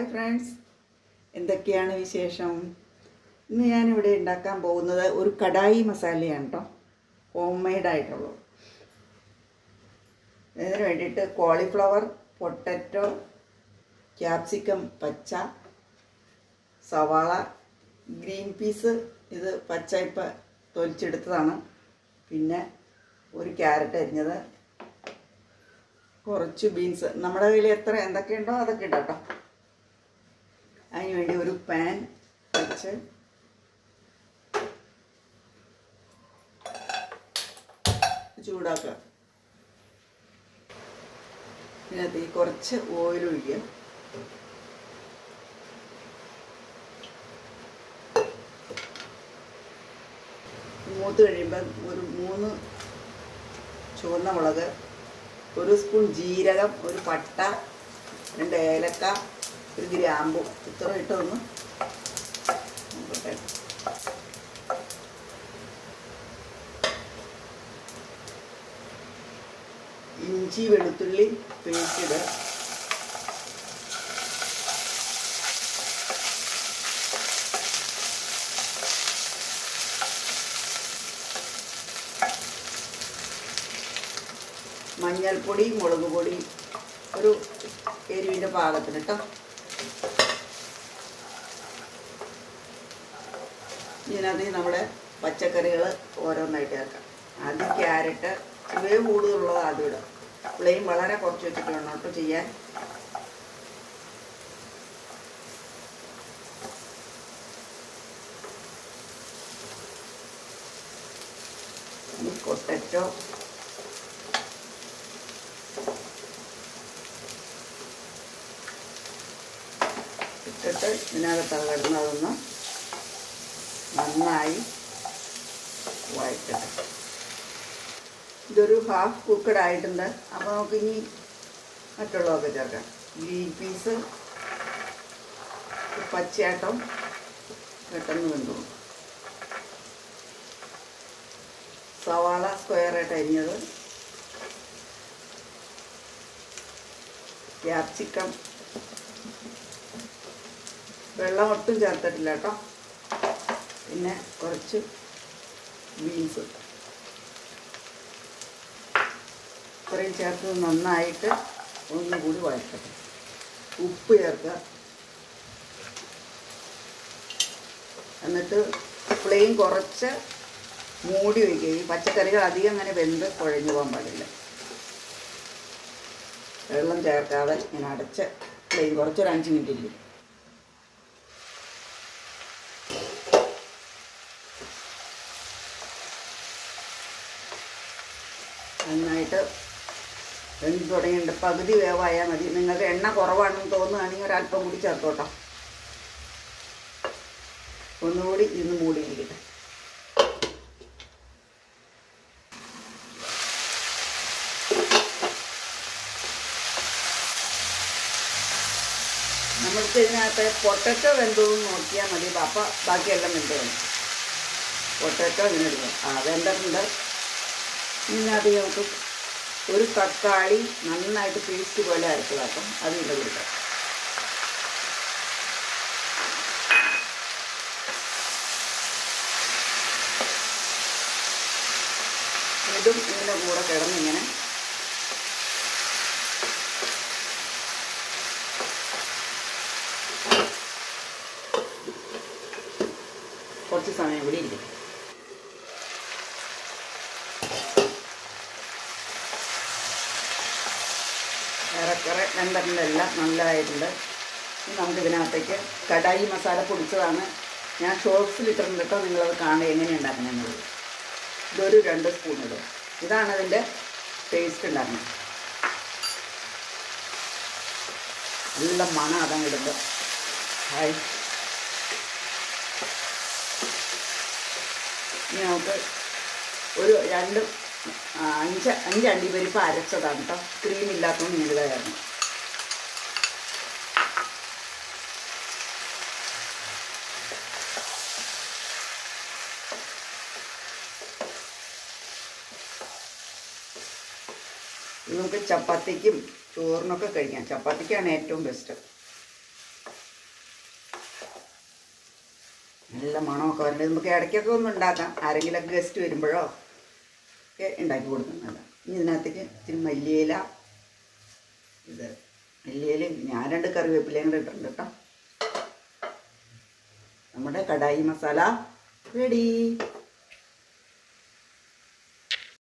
friends എന്തൊക്കെയാണ് വിശേഷം ഇന്ന് ഞാനിവിടെ ഉണ്ടാക്കാൻ പോകുന്നത് ഒരു കടായി മസാലയാണ് കേട്ടോ ഹോം മെയ്ഡ് ആയിട്ടുള്ളത് ഇതിന് വേണ്ടിയിട്ട് കോളിഫ്ലവർ പൊട്ടറ്റോ ക്യാപ്സിക്കം പച്ച സവാള ഗ്രീൻ പീസ് ഇത് പച്ച ഇപ്പം തൊലിച്ചെടുത്തതാണ് പിന്നെ ഒരു ക്യാരറ്റ് അരിഞ്ഞത് കുറച്ച് ബീൻസ് നമ്മുടെ കയ്യിൽ എത്ര എന്തൊക്കെയുണ്ടോ അതൊക്കെ ഇടാം കേട്ടോ അതിന് വേണ്ടി ഒരു പാൻ വെച്ച് ചൂടാക്കുക ഇതിനകത്ത് ഈ കുറച്ച് ഓയിൽ ഒഴിക്കുക മൂത്ത് കഴിയുമ്പം ഒരു മൂന്ന് ചുവന്ന മുളക് ഒരു സ്പൂൺ ജീരകം ഒരു പട്ട രണ്ട് ഏലക്ക ഒരു ഗ്രാമ്പു ഇത്ര ഇട്ടൊന്ന് നോക്കട്ടെ ഇഞ്ചി വെളുത്തുള്ളി പേസ്റ്റ് ഇടുക മഞ്ഞൾപ്പൊടി മുളക് പൊടി ഒരു എരിവിൻ്റെ പാകത്തിന് കേട്ടോ ഇതിനകത്ത് നമ്മുടെ പച്ചക്കറികൾ ഓരോന്നായിട്ട് ചേർക്കാം ആദ്യം ക്യാരറ്റ് വേവ് കൂടുതലുള്ളത് ആദ്യം ഇടാം ഫ്ലെയിം വളരെ കുറച്ച് വെച്ചിട്ട് വേണം കേട്ടോ ചെയ്യാൻ പൊട്ടറ്റോ ഇട്ടിട്ട് ഇതിനകത്ത് കിടന്നതൊന്ന് നന്നായി വഴറ്റട്ടെ ഇതൊരു ഹാഫ് കുക്കഡ് ആയിട്ടുണ്ട് അപ്പോൾ നമുക്ക് ഇനി മറ്റുള്ളതൊക്കെ ചേർക്കാം ഗ്രീൻ പീസ് പച്ചയാട്ടം പെട്ടെന്ന് വെന്തോളും സവാള സ്ക്വയറായിട്ട് അരിഞ്ഞത് ക്യാപ്സിക്കം വെള്ളം ഒട്ടും ചേർത്തിട്ടില്ല കേട്ടോ പിന്നെ കുറച്ച് ബീൻസ് ഇത്രയും ചേർത്ത് നന്നായിട്ട് ഒന്നുകൂടി വഴക്കട്ടെ ഉപ്പ് ചേർക്കുക എന്നിട്ട് ഫ്ലെയിം കുറച്ച് മൂടി വയ്ക്കുക ഈ പച്ചക്കറികൾ അധികം അങ്ങനെ വെന്ത് കുഴഞ്ഞു പോകാൻ പാടില്ല വെള്ളം ചേർക്കാതെ ഇങ്ങനെ അടച്ച് ഫ്ലെയിം കുറച്ചൊരു അഞ്ച് മിനിറ്റ് ഇല്ലേ നന്നായിട്ട് വെന്ത് തുടങ്ങിയിട്ടുണ്ട് പകുതി വേവായാൽ മതി നിങ്ങൾക്ക് എണ്ണ കുറവാണെന്ന് തോന്നുകയാണെങ്കിൽ ഒരല്പം കൂടി ചേർത്തോട്ടോ ഒന്നുകൂടി ഇന്ന് മൂടിയിരിക്കട്ടെ നമ്മൾക്ക് ഇതിനകത്ത് പൊട്ടറ്റോ വെന്തോന്ന് നോക്കിയാൽ മതി അപ്പം ബാക്കിയെല്ലാം വെന്ത് വേണം പൊട്ടറ്റോ ഇങ്ങനെ എടുക്കും ആ വെന്തിട്ടുണ്ട് ഇതിനകത്ത് നമുക്ക് ഒരു തക്കാളി നന്നായിട്ട് പേസ്റ്റ് പോലെ അരച്ചതാക്കും അത് ഇട്ട് കൊടുക്കാം ഇതും ഇതിൻ്റെ കൂടെ കിടന്നിങ്ങനെ കുറച്ച് സമയം കൂടി ഇരിക്കും ഏറെക്കുറെ വെന്തറിൻ്റെല്ലാം നല്ലതായിട്ടുണ്ട് ഇനി നമുക്ക് ഇതിനകത്തേക്ക് കടായി മസാല പൊടിച്ചതാണ് ഞാൻ ഷോർട്സിൽ ഇട്ടിട്ടുണ്ട് കേട്ടോ നിങ്ങളത് കാണുക എങ്ങനെ ഉണ്ടാക്കണമെന്നുള്ളത് ഇതൊരു രണ്ട് സ്പൂൺ ഇടും ഇതാണ് അതിൻ്റെ ടേസ്റ്റ് ഉണ്ടാക്കുന്നത് നല്ല മണം അതങ്ങ് ഇടുമ്പോൾ ഹായ് ഇനി നമുക്ക് ഒരു രണ്ട് ആ, അഞ്ച് അഞ്ച് അണ്ടിപ്പരിപ്പ് അരച്ചതാണ് കേട്ടോ ക്രീം ഇല്ലാത്തതുകൊണ്ട് ഞാൻ ഇതായിരുന്നു ഇത് നമുക്ക് ചപ്പാത്തിക്കും ചോറിനൊക്കെ കഴിക്കാം ചപ്പാത്തിക്കാണ് ഏറ്റവും ബെസ്റ്റ് നല്ല മണമൊക്കെ വരേണ്ടത് നമുക്ക് ഇടയ്ക്കൊക്കെ ഒന്ന് ഉണ്ടാക്കാം ആരെങ്കിലും ഗസ്റ്റ് വരുമ്പോഴോ ഒക്കെ ഉണ്ടാക്കി കൊടുക്കുന്നതാണ് ഇനി ഇതിനകത്തേക്ക് ഇച്ചിരി മല്ലിയില ഇത് മല്ലിയില ഞാൻ രണ്ട് കറിവേപ്പിലയും കൂടെ ഇട്ടിട്ടുണ്ട് കേട്ടോ നമ്മുടെ കടായി മസാല റെഡി